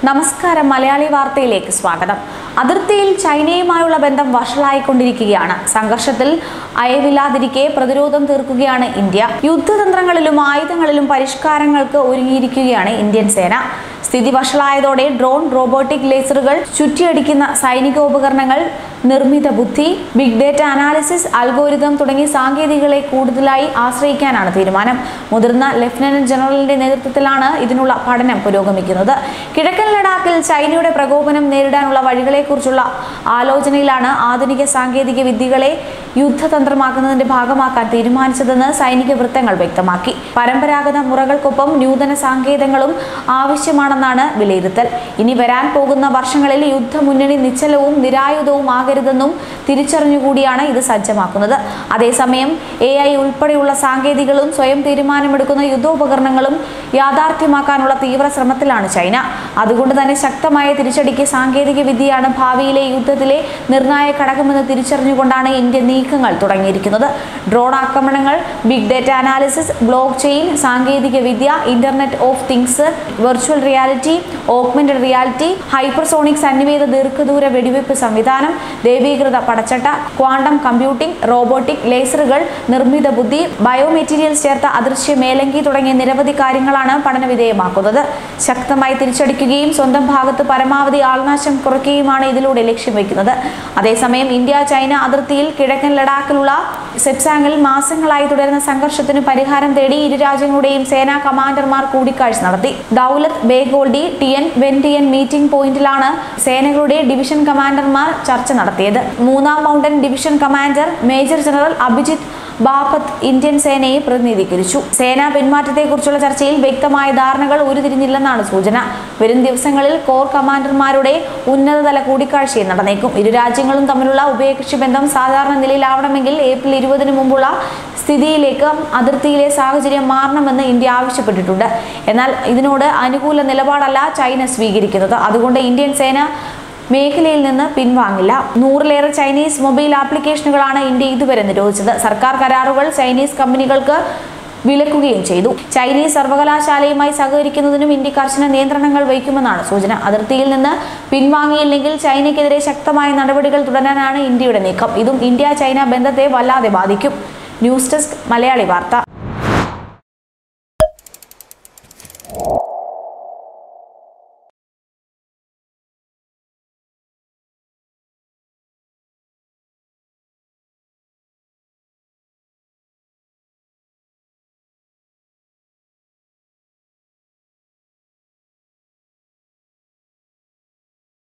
നമസ്കാരം മലയാളി വാർത്തയിലേക്ക് സ്വാഗതം അതിർത്തിയിൽ ചൈനയുമായുള്ള ബന്ധം വഷളായിക്കൊണ്ടിരിക്കുകയാണ് സംഘർഷത്തിൽ അയവില്ലാതിരിക്കെ പ്രതിരോധം തീർക്കുകയാണ് ഇന്ത്യ യുദ്ധതന്ത്രങ്ങളിലും ആയുധങ്ങളിലും പരിഷ്കാരങ്ങൾക്ക് ഒരുങ്ങിയിരിക്കുകയാണ് ഇന്ത്യൻ സേന സ്ഥിതി വഷളായതോടെ ഡ്രോൺ റോബോട്ടിക് ലേസറുകൾ ചുറ്റിയടിക്കുന്ന സൈനിക ഉപകരണങ്ങൾ നിർമ്മിത ബുദ്ധി ബിഗ് ഡേറ്റ അനാലിസിസ് അൽഗോരിതം തുടങ്ങിയ സാങ്കേതികളെ കൂടുതലായി ആശ്രയിക്കാനാണ് തീരുമാനം മുതിർന്ന ലഫ്റ്റനന്റ് ജനറലിന്റെ നേതൃത്വത്തിലാണ് ഇതിനുള്ള പഠനം പുരോഗമിക്കുന്നത് കിഴക്കൻ ലഡാക്കിൽ ചൈനയുടെ പ്രകോപനം നേരിടാനുള്ള വഴികളെക്കുറിച്ചുള്ള ആലോചനയിലാണ് ആധുനിക സാങ്കേതിക വിദ്യകളെ യുദ്ധതന്ത്രമാക്കുന്നതിന്റെ ഭാഗമാക്കാൻ തീരുമാനിച്ചതെന്ന് സൈനിക വൃത്തങ്ങൾ വ്യക്തമാക്കി പരമ്പരാഗത മുറകൾക്കൊപ്പം നൂതന സാങ്കേതങ്ങളും ആവശ്യമാണെന്നാണ് വിലയിരുത്തൽ ഇനി വരാൻ പോകുന്ന വർഷങ്ങളിൽ യുദ്ധമുന്നണി നിശ്ചലവും നിരായുധവും ആകരുതെന്നും തിരിച്ചറിഞ്ഞുകൂടിയാണ് ഇത് സജ്ജമാക്കുന്നത് അതേസമയം എ ഐ ഉൾപ്പെടെയുള്ള സാങ്കേതികളും സ്വയം തീരുമാനമെടുക്കുന്ന യുദ്ധോപകരണങ്ങളും യാഥാർത്ഥ്യമാക്കാനുള്ള തീവ്ര ശ്രമത്തിലാണ് ചൈന അതുകൊണ്ട് തന്നെ ശക്തമായ തിരിച്ചടിക്ക് സാങ്കേതിക വിദ്യയാണ് ഭാവിയിലെ യുദ്ധത്തിലെ നിർണായക ഘടകമെന്ന് തിരിച്ചറിഞ്ഞുകൊണ്ടാണ് ഇന്ത്യ നീക്കങ്ങൾ തുടങ്ങിയിരിക്കുന്നത് ഡ്രോൺ ആക്രമണങ്ങൾ big data analysis blockchain സാങ്കേതിക വിദ്യ internet of things virtual reality augmented reality hypersonic സന്നിവേദ ദീർഘദൂര വെടിവെപ്പ് സംവിധാനം ദേവീകൃത പടച്ചട്ട ക്വാണ്ടം കമ്പ്യൂട്ടിംഗ് റോബോട്ടിക് ലേസറുകൾ നിർമ്മിത ബുദ്ധി ബയോമെറ്റീരിയൽസ് ചേർത്ത അദൃശ്യ മേലങ്കി തുടങ്ങിയ നിരവധി കാര്യങ്ങളാണ് പഠനവിധേയമാക്കുന്നത് ശക്തമായി തിരിച്ചടിക്കുകയും സ്വന്തം ഭാഗത്ത് പരമാവധി ആൾനാശം കുറയ്ക്കുകയുമാണ് ഇതിലൂടെ ലക്ഷ്യം വയ്ക്കുന്നത് അതേസമയം ഇന്ത്യ ചൈന അതിർത്തിയിൽ കിഴക്കൻ ലഡാക്കിലുള്ള സെപ്സാങ്ങിൽ മാസങ്ങളായി തുടരുന്ന സംഘർഷത്തിന് പരിഹാരം തേടി ഇരു രാജ്യങ്ങളുടെയും സേനാ കമാൻഡർമാർ കൂടിക്കാഴ്ച നടത്തി ദൌലത്ത് ബേഗോൾഡി ടി എൻ വെന്റിയൻ മീറ്റിംഗ് പോയിന്റിലാണ് സേനകളുടെ ഡിവിഷൻ കമാൻഡർമാർ ചർച്ച നടത്തിയത് മൂന്നാം mountain division commander major general Abhijit Bapat Indian സേനയെ പ്രതിനിധീകരിച്ചു സേനാ പിന്മാറ്റത്തെക്കുറിച്ചുള്ള ചർച്ചയിൽ വ്യക്തമായ ധാരണകൾ ഉരുതിരിഞ്ഞില്ലെന്നാണ് സൂചന വരും ദിവസങ്ങളിൽ കോർ കമാൻഡർമാരുടെ ഉന്നതതല കൂടിക്കാഴ്ചയും നടന്നേക്കും ഇരു രാജ്യങ്ങളും തമ്മിലുള്ള ഉഭയകക്ഷി ബന്ധം സാധാരണ നിലയിലാവണമെങ്കിൽ ഏപ്രിൽ ഇരുപതിന് മുമ്പുള്ള സ്ഥിതിയിലേക്ക് അതിർത്തിയിലെ സാഹചര്യം മാറണമെന്ന് ഇന്ത്യ ആവശ്യപ്പെട്ടിട്ടുണ്ട് എന്നാൽ ഇതിനോട് അനുകൂല നിലപാടല്ല ചൈന സ്വീകരിക്കുന്നത് അതുകൊണ്ട് ഇന്ത്യൻ സേന മേഖലയിൽ നിന്ന് പിൻവാങ്ങില്ല നൂറിലേറെ ചൈനീസ് മൊബൈൽ ആപ്ലിക്കേഷനുകളാണ് ഇന്ത്യ ഇതുവരെ നിരോധിച്ചത് സർക്കാർ കരാറുകൾ ചൈനീസ് കമ്പനികൾക്ക് വിലക്കുകയും ചെയ്തു ചൈനീസ് സർവകലാശാലയുമായി സഹകരിക്കുന്നതിനും ഇന്ത്യ കർശന നിയന്ത്രണങ്ങൾ വയ്ക്കുമെന്നാണ് സൂചന അതിർത്തിയിൽ നിന്ന് പിൻവാങ്ങിയില്ലെങ്കിൽ ചൈനയ്ക്കെതിരെ ശക്തമായ നടപടികൾ തുടരാനാണ് ഇന്ത്യയുടെ നീക്കം ഇതും ഇന്ത്യ ചൈന ബന്ധത്തെ വല്ലാതെ ബാധിക്കും ന്യൂസ് ഡെസ്ക് മലയാളി വാർത്ത